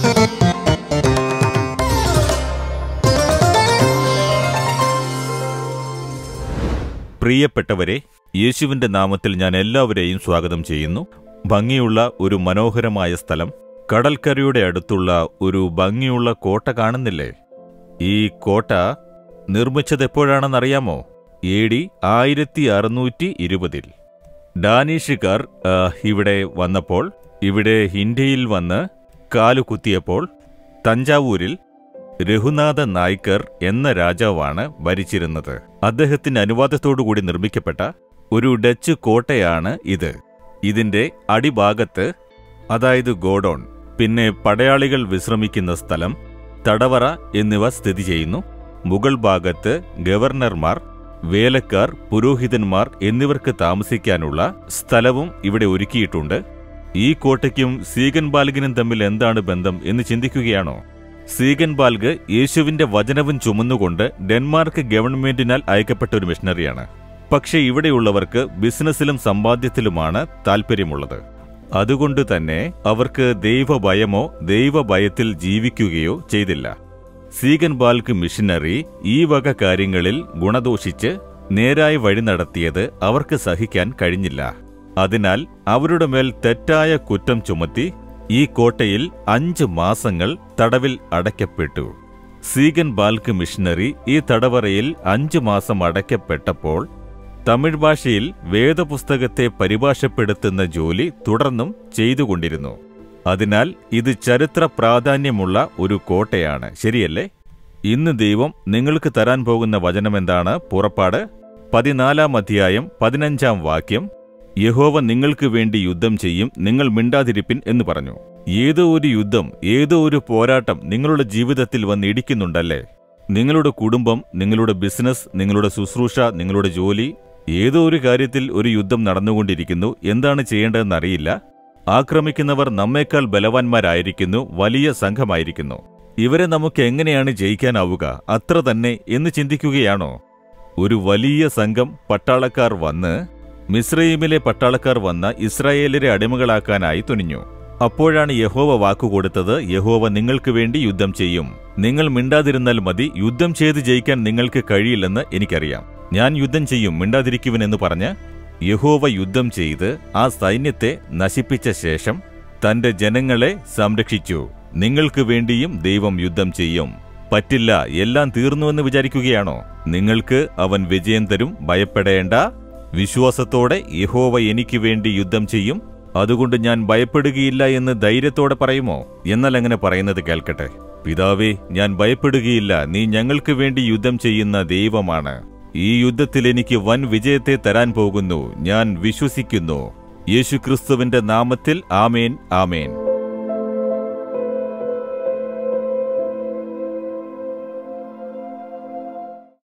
പ്രിയപ്പെട്ടവരെ യേശുവിന്റെ നാമത്തിൽ ഞാൻ എല്ലാവരെയും സ്വാഗതം ചെയ്യുന്നു ഭംഗിയുള്ള ഒരു മനോഹരമായ സ്ഥലം കടൽക്കരയുടെ അടുത്തുള്ള ഒരു ഭംഗിയുള്ള കോട്ട കാണുന്നില്ലേ ഈ കോട്ട നിർമ്മിച്ചത് എപ്പോഴാണെന്നറിയാമോ എ ഡി ആയിരത്തി അറുന്നൂറ്റി ഇരുപതിൽ ഡാനിഷുകാർ ആ, ഇവിടെ വന്നപ്പോൾ ഇവിടെ ഇന്ത്യയിൽ വന്ന് കാലുകുത്തിയപ്പോൾ തഞ്ചാവൂരിൽ രഘുനാഥ നായ്ക്കർ എന്ന രാജാവാണ് ഭരിച്ചിരുന്നത് അദ്ദേഹത്തിന്റെ അനുവാദത്തോടുകൂടി നിർമ്മിക്കപ്പെട്ട ഒരു ഡച്ച് കോട്ടയാണ് ഇത് ഇതിന്റെ അടിഭാഗത്ത് അതായത് ഗോഡോൺ പിന്നെ പടയാളികൾ വിശ്രമിക്കുന്ന സ്ഥലം തടവറ എന്നിവ സ്ഥിതി ചെയ്യുന്നു മുകൾ ഭാഗത്ത് ഗവർണർമാർ വേലക്കാർ പുരോഹിതന്മാർ എന്നിവർക്ക് താമസിക്കാനുള്ള സ്ഥലവും ഇവിടെ ഒരുക്കിയിട്ടുണ്ട് ഈ കോട്ടയ്ക്കും സീഗൻ ബാൽഗിനും തമ്മിൽ എന്താണ് ബന്ധം എന്ന് ചിന്തിക്കുകയാണോ സീഗൻ ബാൽഗ് യേശുവിന്റെ വചനവും ചുമന്നുകൊണ്ട് ഡെൻമാർക്ക് ഗവൺമെന്റിനാൽ അയക്കപ്പെട്ട ഒരു മിഷണറിയാണ് പക്ഷേ ഇവിടെയുള്ളവർക്ക് ബിസിനസ്സിലും സമ്പാദ്യത്തിലുമാണ് താൽപ്പര്യമുള്ളത് അതുകൊണ്ട് തന്നെ അവർക്ക് ദൈവഭയമോ ദൈവഭയത്തിൽ ജീവിക്കുകയോ ചെയ്തില്ല സീഗൻ ബാൽക്ക് മിഷനറി ഈ വക കാര്യങ്ങളിൽ ഗുണദോഷിച്ച് നേരായ വഴി നടത്തിയത് അവർക്ക് സഹിക്കാൻ കഴിഞ്ഞില്ല അതിനാൽ അവരുടെ മേൽ തെറ്റായ കുറ്റം ചുമത്തി ഈ കോട്ടയിൽ അഞ്ച് മാസങ്ങൾ തടവിൽ അടയ്ക്കപ്പെട്ടു സീഗൻ ബാൽക്ക് മിഷനറി ഈ തടവറയിൽ അഞ്ചു മാസം അടയ്ക്കപ്പെട്ടപ്പോൾ തമിഴ് ഭാഷയിൽ വേദപുസ്തകത്തെ പരിഭാഷപ്പെടുത്തുന്ന ജോലി തുടർന്നും ചെയ്തുകൊണ്ടിരുന്നു അതിനാൽ ഇത് ചരിത്ര പ്രാധാന്യമുള്ള ഒരു കോട്ടയാണ് ശരിയല്ലേ ഇന്ന് ദൈവം നിങ്ങൾക്ക് തരാൻ പോകുന്ന വചനമെന്താണ് പുറപ്പാട് പതിനാലാം അധ്യായം പതിനഞ്ചാം വാക്യം യഹോവ നിങ്ങൾക്ക് വേണ്ടി യുദ്ധം ചെയ്യും നിങ്ങൾ മിണ്ടാതിരിപ്പിൻ എന്ന് പറഞ്ഞു ഏതോ ഒരു യുദ്ധം ഏതോ ഒരു പോരാട്ടം നിങ്ങളുടെ ജീവിതത്തിൽ വന്ന് ഇടിക്കുന്നുണ്ടല്ലേ നിങ്ങളുടെ കുടുംബം നിങ്ങളുടെ ബിസിനസ് നിങ്ങളുടെ ശുശ്രൂഷ നിങ്ങളുടെ ജോലി ഏതോ ഒരു കാര്യത്തിൽ ഒരു യുദ്ധം നടന്നുകൊണ്ടിരിക്കുന്നു എന്താണ് ചെയ്യേണ്ടതെന്നറിയില്ല ആക്രമിക്കുന്നവർ നമ്മേക്കാൾ ബലവാന്മാരായിരിക്കുന്നു വലിയ സംഘമായിരിക്കുന്നു ഇവരെ നമുക്ക് എങ്ങനെയാണ് ജയിക്കാനാവുക അത്ര തന്നെ എന്ന് ചിന്തിക്കുകയാണോ ഒരു വലിയ സംഘം പട്ടാളക്കാർ വന്ന് മിസ്രൈമിലെ പട്ടാളക്കാർ വന്ന ഇസ്രായേലരെ അടിമകളാക്കാനായി തുനിഞ്ഞു അപ്പോഴാണ് യഹോവ വാക്കുകൊടുത്തത് യഹോവ നിങ്ങൾക്ക് വേണ്ടി യുദ്ധം ചെയ്യും നിങ്ങൾ മിണ്ടാതിരുന്നാൽ മതി യുദ്ധം ചെയ്ത് ജയിക്കാൻ നിങ്ങൾക്ക് കഴിയില്ലെന്ന് എനിക്കറിയാം ഞാൻ യുദ്ധം ചെയ്യും മിണ്ടാതിരിക്കുവനെന്ന് പറഞ്ഞ് യഹോവ യുദ്ധം ചെയ്ത് ആ സൈന്യത്തെ നശിപ്പിച്ച ശേഷം തന്റെ ജനങ്ങളെ സംരക്ഷിച്ചു നിങ്ങൾക്ക് വേണ്ടിയും ദൈവം യുദ്ധം ചെയ്യും പറ്റില്ല എല്ലാം തീർന്നുവെന്ന് വിചാരിക്കുകയാണോ നിങ്ങൾക്ക് അവൻ വിജയം തരും ഭയപ്പെടേണ്ട വിശ്വാസത്തോടെ യഹോവ എനിക്ക് വേണ്ടി യുദ്ധം ചെയ്യും അതുകൊണ്ട് ഞാൻ ഭയപ്പെടുകയില്ല എന്ന് ധൈര്യത്തോടെ പറയുമോ എന്നാൽ അങ്ങനെ പറയുന്നത് കേൾക്കട്ടെ പിതാവേ ഞാൻ ഭയപ്പെടുകയില്ല നീ ഞങ്ങൾക്ക് വേണ്ടി യുദ്ധം ചെയ്യുന്ന ദൈവമാണ് ഈ യുദ്ധത്തിൽ എനിക്ക് വൻ വിജയത്തെ തരാൻ പോകുന്നു ഞാൻ വിശ്വസിക്കുന്നു യേശുക്രിസ്തുവിന്റെ നാമത്തിൽ ആമേൻ ആമേൻ